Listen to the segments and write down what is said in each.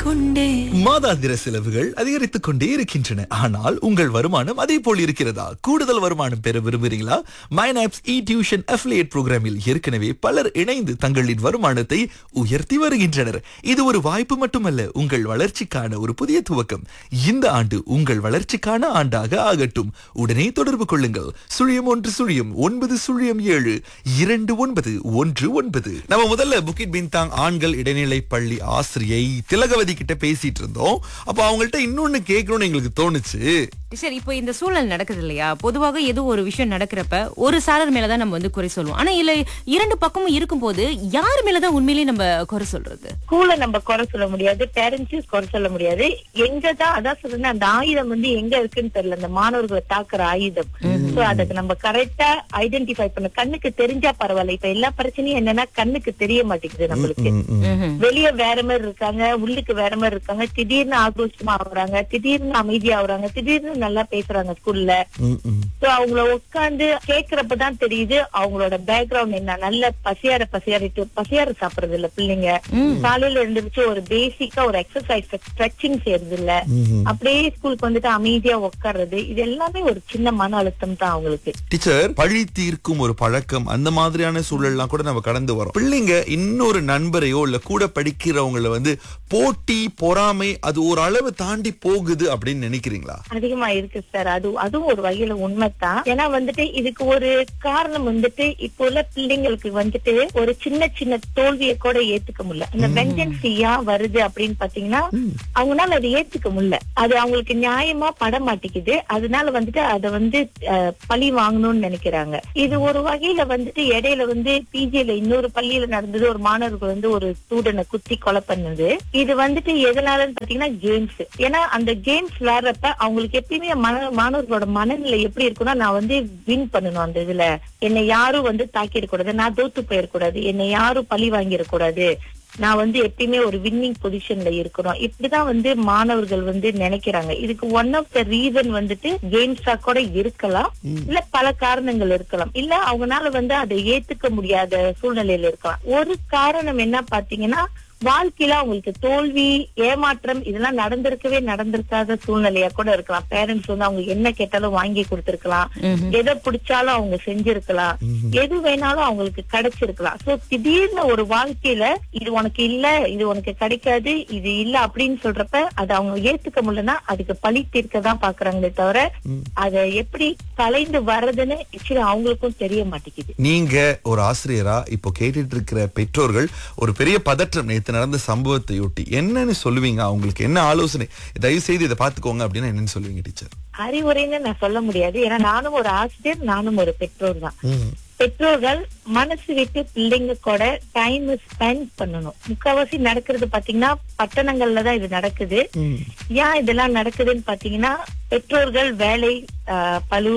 கொண்டேன் மாதாந்திர செலவுகள் அதிகரித்துக் கொண்டே இருக்கின்றன ஆனால் உங்கள் வருமானம் அதே போல் இருக்கிறதா கூடுதல் வருமானம் பெற விரும்புகிறீங்களா மைனாப்ஸ் இ டியூஷன் அஃபிலியேட் புரோகிராமில் ஏற்கனவே பலர் இணைந்து தங்களின் வருமானத்தை உயர்த்தி வருகின்றனர் இது ஒரு வாய்ப்பு மட்டுமல்ல உங்கள் வளர்ச்சிக்கான ஒரு புதிய துவக்கம் இந்த ஆண்டு உங்கள் வளர்ச்சிக்கான ஆண்டாக ஆகட்டும் உடனே தொடர்பு கொள்ளுங்கள் சுழியம் ஒன்று சுழியம் ஒன்பது சுழியம் ஏழு இரண்டு ஒன்பது ஒன்று ஒன்பது நம்ம முதல்ல புக்கிட் பின்தாங் ஆண்கள் இடைநிலை பள்ளி ஆசிரியை திலகவதி கிட்ட பேசிட்டு இருந்தோம் அப்ப அவங்கள்ட்ட இன்னொன்னு கேட்கணும்னு எங்களுக்கு தோணுச்சு சரி இப்போ இந்த சூழல் நடக்குது இல்லையா பொதுவாக ஏதோ ஒரு விஷயம் நடக்கிறப்ப ஒரு சாரர் மேலதான் நம்ம வந்து குறை சொல்லுவோம் ஆனா இல்ல இரண்டு பக்கமும் இருக்கும்போது யார் மேலதான் உண்மையிலேயே நம்ம குறை சொல்றது ஸ்கூல்ல நம்ம குறை சொல்ல முடியாது பேரண்ட்ஸையும் குறை சொல்ல முடியாது எங்க தான் அதான் சொல்றேன் அந்த ஆயுதம் வந்து எங்க இருக்குன்னு தெரியல அந்த மாணவர்களை தாக்குற ஆயுதம் சோ அதுக்கு நம்ம கரெக்டா ஐடென்டிஃபை பண்ண கண்ணுக்கு தெரிஞ்சா பரவாயில்ல இப்ப எல்லா பிரச்சனையும் என்னன்னா கண்ணுக்கு தெரிய மாட்டேங்குது நம்மளுக்கு வெளிய வேற மாதிரி இருக்காங்க உள்ளுக்கு வேற மாதிரி இருக்காங்க திடீர்னு ஆக்ரோஷமா ஆகுறாங்க திடீர்னு அமைதியா ஆகுறாங்க திடீர்னு நல்லா பேசுறாங்க ஸ்கூல்ல ம், ம். சோ அவங்கள உட்கார்ந்து கேக்குறப்பதான் தெரியுது அவங்களோட பேக்ரவுண்ட் என்ன நல்ல பசியார பசியாரிட்டு பசியார சாப்பிடுறது இல்ல பிள்ளைங்க காலையில எழுந்திருச்சு ஒரு பேசிக்கா ஒரு எக்ஸசைஸ் ஸ்ட்ரெச்சிங் செய்யறது இல்ல அப்படியே ஸ்கூலுக்கு வந்துட்டு அமைதியா உட்கார்றது இது எல்லாமே ஒரு சின்ன மன அழுத்தம் தான் அவங்களுக்கு டீச்சர் பழி தீர்க்கும் ஒரு பழக்கம் அந்த மாதிரியான சூழல்லாம் கூட நம்ம கடந்து வரோம் பிள்ளைங்க இன்னொரு நண்பரையோ இல்ல கூட படிக்கிறவங்கள வந்து போட்டி பொறாமை அது ஒரு அளவு தாண்டி போகுது அப்படின்னு நினைக்கிறீங்களா அதிகமா இருக்கு சார் அது அதுவும் ஒரு வகையில உண்மைதான் ஏன்னா வந்துட்டு இதுக்கு ஒரு காரணம் வந்துட்டு இப்போ உள்ள பிள்ளைங்களுக்கு வந்துட்டு ஒரு சின்ன சின்ன தோல்வியை கூட ஏத்துக்க முடியல அந்த வெஞ்சன்ஸ் ஏன் வருது அப்படின்னு பாத்தீங்கன்னா அவங்களால அதை ஏத்துக்க முடியல அது அவங்களுக்கு நியாயமா பட மாட்டேங்குது அதனால வந்துட்டு அதை வந்து அஹ், பழி வாங்கணும்னு நினைக்கிறாங்க இது ஒரு வகையில வந்துட்டு இடையில வந்து பிஜில இன்னொரு பள்ளியில நடந்தது ஒரு மாணவர்கள் வந்து ஒரு ஸ்டூடெண்ட குத்தி கொலை பண்ணது இது வந்துட்டு எதனாலன்னு பாத்தீங்கன்னா கேம்ஸ் ஏன்னா அந்த கேம்ஸ் விளையாடுறப்ப அவங்களுக்கு எப்பயுமே மன மாணவர்களோட மனநிலை எப்படி இருக்கும்னா நான் வந்து வின் பண்ணணும் அந்த இதுல என்னை யாரும் வந்து தாக்கிடக்கூடாது நான் தோத்து போயிடக்கூடாது என்னை யாரும் பழி வாங்கிடக்கூடாது நான் வந்து எப்பயுமே ஒரு வின்னிங் பொசிஷன்ல இருக்கணும் இப்படிதான் வந்து மாணவர்கள் வந்து நினைக்கிறாங்க இதுக்கு ஒன் ஆஃப் த ரீசன் வந்துட்டு கேம்ஸா கூட இருக்கலாம் இல்ல பல காரணங்கள் இருக்கலாம் இல்ல அவங்கனால வந்து அதை ஏத்துக்க முடியாத சூழ்நிலையில இருக்கலாம் ஒரு காரணம் என்ன பாத்தீங்கன்னா வாழ்க்கையில அவங்களுக்கு தோல்வி ஏமாற்றம் இதெல்லாம் நடந்திருக்கவே நடந்திருக்காத சூழ்நிலையா கூட இருக்கலாம் பேரண்ட்ஸ் வந்து அவங்க என்ன கேட்டாலும் வாங்கி கொடுத்திருக்கலாம் எதை பிடிச்சாலும் அவங்க செஞ்சிருக்கலாம் எது வேணாலும் அவங்களுக்கு கிடைச்சிருக்கலாம் சோ திடீர்னு ஒரு வாழ்க்கையில இது உனக்கு இல்ல இது உனக்கு கிடைக்காது இது இல்ல அப்படின்னு சொல்றப்ப அதை அவங்க ஏத்துக்க முடியலன்னா அதுக்கு பழி தீர்க்க தான் பாக்குறாங்களே தவிர அதை எப்படி கலைந்து வர்றதுன்னு ஆக்சுவலி அவங்களுக்கும் தெரிய மாட்டேங்குது நீங்க ஒரு ஆசிரியரா இப்போ கேட்டுட்டு இருக்கிற பெற்றோர்கள் ஒரு பெரிய பதற்றம் நேத்து நடந்த சம்பவத்தையொட்டி என்னன்னு சொல்லுவீங்க அவங்களுக்கு என்ன ஆலோசனை தயவு செய்து இதை பாத்துக்கோங்க அப்படின்னு என்னன்னு சொல்லுவீங்க டீச்சர் அறிவுரைன்னு நான் சொல்ல முடியாது ஏன்னா நானும் ஒரு ஆசிரியர் நானும் ஒரு பெற்றோர் தான் பெற்றோர்கள் மனசு விட்டு பிள்ளைங்க கூட டைம் ஸ்பெண்ட் பண்ணணும் முக்காவாசி நடக்கிறது பாத்தீங்கன்னா பட்டணங்கள்ல தான் இது நடக்குது ஏன் இதெல்லாம் நடக்குதுன்னு பாத்தீங்கன்னா பெற்றோர்கள் வேலை ஆஹ், பளு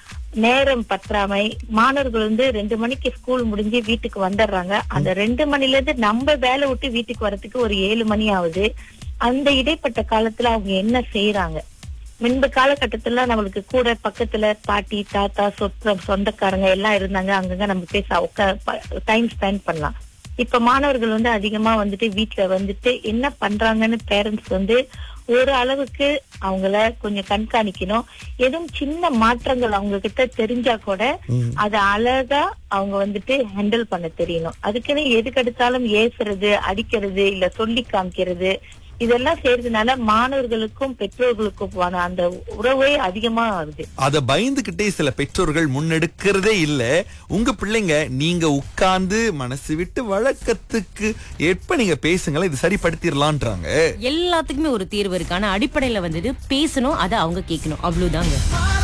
நேரம் பற்றாமை மாணவர்கள் வந்து ரெண்டு மணிக்கு ஸ்கூல் முடிஞ்சு வீட்டுக்கு வந்துடுறாங்க அந்த ரெண்டு மணில இருந்து நம்ம வேலை விட்டு வீட்டுக்கு வரதுக்கு ஒரு ஏழு மணி ஆகுது அந்த இடைப்பட்ட காலத்துல அவங்க என்ன செய்யறாங்க முன்பு காலகட்டத்துல நம்மளுக்கு கூட பக்கத்துல பாட்டி தாத்தா சொத்த சொந்தக்காரங்க எல்லாம் இருந்தாங்க அங்கங்க நம்ம பேச டைம் ஸ்பெண்ட் பண்ணலாம் இப்ப மாணவர்கள் வந்து அதிகமா வந்துட்டு வீட்ல வந்துட்டு என்ன பண்றாங்கன்னு பேரண்ட்ஸ் வந்து ஒரு அளவுக்கு அவங்கள கொஞ்சம் கண்காணிக்கணும் எதுவும் சின்ன மாற்றங்கள் அவங்க கிட்ட தெரிஞ்சா கூட அதை அழகா அவங்க வந்துட்டு ஹேண்டில் பண்ண தெரியணும் அதுக்குன்னு எதுக்கு எடுத்தாலும் ஏசுறது அடிக்கிறது இல்ல சொல்லி காமிக்கிறது இதெல்லாம் செய்யறதுனால மாணவர்களுக்கும் பெற்றோர்களுக்கும் அந்த உறவே அதிகமா ஆகுது அத பயந்துகிட்டே சில பெற்றோர்கள் முன்னெடுக்கிறதே இல்ல உங்க பிள்ளைங்க நீங்க உட்கார்ந்து மனசு விட்டு வழக்கத்துக்கு எப்ப நீங்க பேசுங்களேன் இது சரிப்படுத்திடலான்றாங்க எல்லாத்துக்குமே ஒரு தீர்வு இருக்கு ஆனா அடிப்படையில வந்துட்டு பேசணும் அதை அவங்க கேட்கணும் அவ்வளவுதாங்க